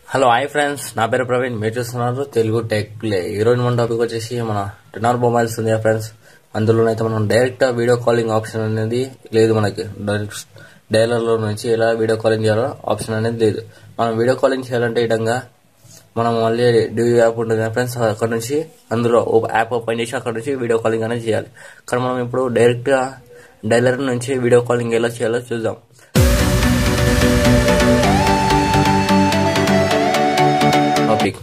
hello hi friends నా పేరు ప్రవీణ్ మీరు చూస్తున్నారు తెలుగు టెక్ ప్లే ఈ రోజు మన టాపిక్ వచ్చేసి మన టెనార్ మొబైల్స్ ఉంది ఫ్రెండ్స్ అందులోనైతే మనం డైరెక్ట్ వీడియో కాలింగ్ ఆప్షన్ అనేది లేదు మనకి డైరెక్ట్ డైలర్లో నుంచి ఎలా వీడియో కాలింగ్ చేయాలో ఆప్షన్ అనేది లేదు మనం వీడియో కాలింగ్ చేయాలంటే ఈ విధంగా మనం మళ్ళీ డివి యాప్ ఉంటుంది కదా ఫ్రెండ్స్ అక్కడ నుంచి అందులో యాప్ ఓపెన్ చేసి అక్కడ నుంచి వీడియో కాలింగ్ అనేది చేయాలి కానీ మనం ఇప్పుడు డైరెక్ట్గా డైలర్ నుంచి వీడియో కాలింగ్ ఎలా చేయాలో చూద్దాం టాపిక్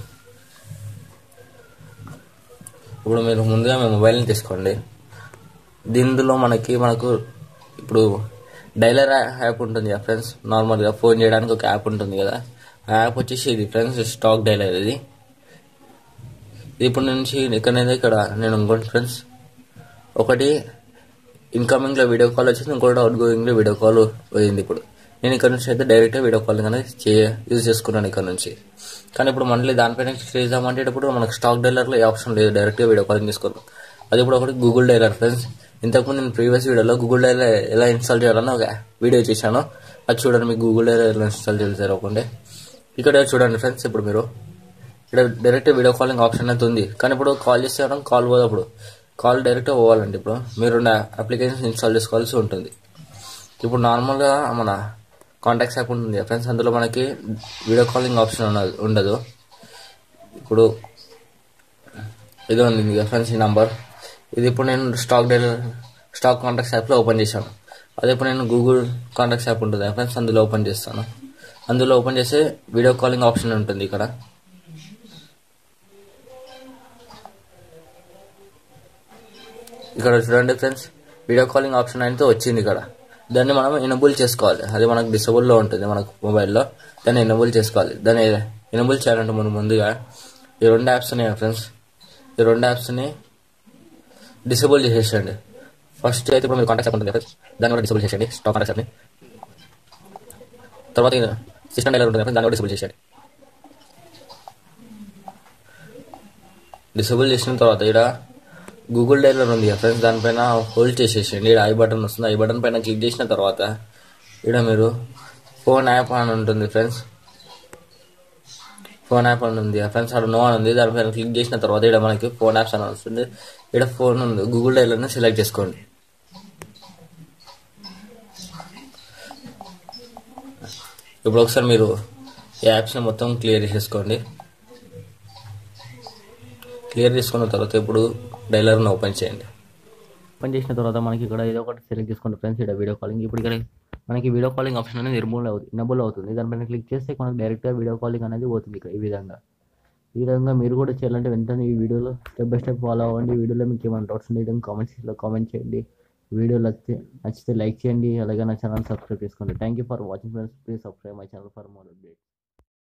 ఇప్పుడు మీరు ముందుగా మీ మొబైల్ని తీసుకోండి దీనిలో మనకి మనకు ఇప్పుడు డైలర్ యాప్ ఉంటుంది కదా ఫ్రెండ్స్ నార్మల్గా ఫోన్ చేయడానికి ఒక యాప్ ఉంటుంది కదా ఆ యాప్ వచ్చేసి ఇది ఫ్రెండ్స్ స్టాక్ డైలర్ ఇది ఇది ఇప్పుడు నుంచి ఇక్కడైతే ఇక్కడ నేను ఇంకోటి ఫ్రెండ్స్ ఒకటి ఇన్కమింగ్లో వీడియో కాల్ వచ్చింది ఇంకోటి అవుట్ గోయింగ్లో వీడియో కాల్ పోయింది ఇప్పుడు నేను ఇక్కడ నుంచి అయితే డైరెక్ట్గా వీడియో కాలింగ్ అనేది చే యూజ్ చేసుకున్నాను ఇక్కడ నుంచి కానీ ఇప్పుడు మళ్ళీ దానిపైన చేద్దామంటే ఇప్పుడు మనకు స్టాక్ డైలర్లో ఏ ఆప్షన్ లేదు డైరెక్ట్గా వీడియో కాలింగ్ తీసుకున్నాం అది ఇప్పుడు ఒకటి గూగుల్ డైలర్ ఫ్రెండ్స్ ఇంతకుముందు నేను ప్రీవియస్ వీడియోలో గూగుల్ డైలర్ ఎలా ఇన్స్టాల్ చేయాలని ఒక వీడియో చేశాను అది చూడండి మీకు గూగుల్ డైలర్ ఎలా ఇన్స్టాల్ చేయాలి ఒకటే ఇక్కడ చూడండి ఫ్రెండ్స్ ఇప్పుడు మీరు ఇక్కడ డైరెక్ట్ వీడియో కాలింగ్ ఆప్షన్ అయితే ఉంది కానీ ఇప్పుడు కాల్ చేస్తే కాల్ పోదు అప్పుడు కాల్ డైరెక్ట్ పోవాలండి ఇప్పుడు మీరు అప్లికేషన్స్ ఇన్స్టాల్ చేసుకోవాల్సి ఉంటుంది ఇప్పుడు నార్మల్గా మన కాంటాక్ట్స్ యాప్ ఉంటుంది ఫ్రెండ్స్ అందులో మనకి వీడియో కాలింగ్ ఆప్షన్ ఉన్నది ఉండదు ఇప్పుడు ఇది ఉంది ఫ్రెండ్స్ ఈ నంబర్ ఇది ఇప్పుడు నేను స్టాక్ డైలర్ స్టాక్ కాంటాక్ట్స్ యాప్లో ఓపెన్ చేశాను అదే ఇప్పుడు నేను గూగుల్ కాంటాక్ట్స్ యాప్ ఉంటుంది ఫ్రెండ్స్ అందులో ఓపెన్ చేస్తాను అందులో ఓపెన్ చేస్తే వీడియో కాలింగ్ ఆప్షన్ ఉంటుంది ఇక్కడ ఇక్కడ చూడండి ఫ్రెండ్స్ వీడియో కాలింగ్ ఆప్షన్ అయితే వచ్చింది ఇక్కడ దాన్ని మనం ఎనబుల్ చేసుకోవాలి అది మనకు డిసబుల్లో ఉంటుంది మనకు మొబైల్లో దాన్ని ఎనబుల్ చేసుకోవాలి దాన్ని ఎనబుల్ చేయాలంటే మనం ముందుగా ఈ రెండు యాప్స్ ఉన్నాయి ఫ్రెండ్స్ ఈ రెండు యాప్స్ని డిసేబుల్ చేసేసండి ఫస్ట్ అయితే ఇప్పుడు మీరు కాంటాక్ట్ ఉంటుంది ఫ్రెండ్స్ దాన్ని కూడా డిసేబుల్ చేసేయండి స్టాక్ కాంటాక్ట్స్ యాప్ని తర్వాత సిస్టమ్ డైలర్ ఉంటుంది ఫ్రెండ్స్ దాన్ని కూడా డిసేబుల్ చేసేయండి డిసేబుల్ చేసిన తర్వాత ఇక్కడ గూగుల్ డైలర్ ఉంది ఫ్రెండ్స్ దానిపైన హోల్డ్ చేసేసేయండి ఇక్కడ ఐ బటన్ వస్తుంది ఐ బటన్ పైన క్లిక్ చేసిన తర్వాత ఇక్కడ మీరు ఫోన్ యాప్ అని ఉంటుంది ఫ్రెండ్స్ ఫోన్ యాప్ అని ఉంది ఫ్రెండ్స్ అక్కడ నో అని ఉంది దానిపైన క్లిక్ చేసిన తర్వాత ఇక్కడ మనకి ఫోన్ యాప్స్ అని వస్తుంది ఇక్కడ ఫోన్ ఉంది గూగుల్ డైలర్ని సెలెక్ట్ చేసుకోండి ఇప్పుడు ఒకసారి మీరు ఈ యాప్స్ని మొత్తం క్లియర్ చేసేసుకోండి క్లియర్ చేసుకున్న తర్వాత ఇప్పుడు డైలర్ని ఓపెన్ చేయండి ఓపెన్ చేసిన తర్వాత మనకి ఇక్కడ ఏదో ఒకటి సెలెక్ట్ చేసుకోండి ఫ్రెండ్స్ ఇక్కడ వీడియో కాలింగ్ ఇప్పుడు ఇక్కడ మనకి వీడియో కాలింగ్ ఆప్షన్ అనేది నిర్మూలన అవుతుంది ఇనబుల్ అవుతుంది దానిపైన క్లిక్ చేస్తే మనకి డైరెక్ట్గా వీడియో కాలింగ్ అనేది పోతుంది ఇక్కడ ఈ విధంగా ఈ విధంగా మీరు కూడా చేయాలంటే వెంటనే ఈ వీడియోలో స్టెప్ బై స్టెప్ ఫాలో అవ్వండి ఈ వీడియోలో మీకు ఏమైనా డౌట్స్ ఉంటే కామెంట్స్లో కామెంట్ చేయండి వీడియో నచ్చితే నచ్చితే లైక్ చేయండి అలాగే నా ఛానల్ సబ్స్క్రైబ్ చేసుకోండి thank you for watching friends please subscribe my channel for more updates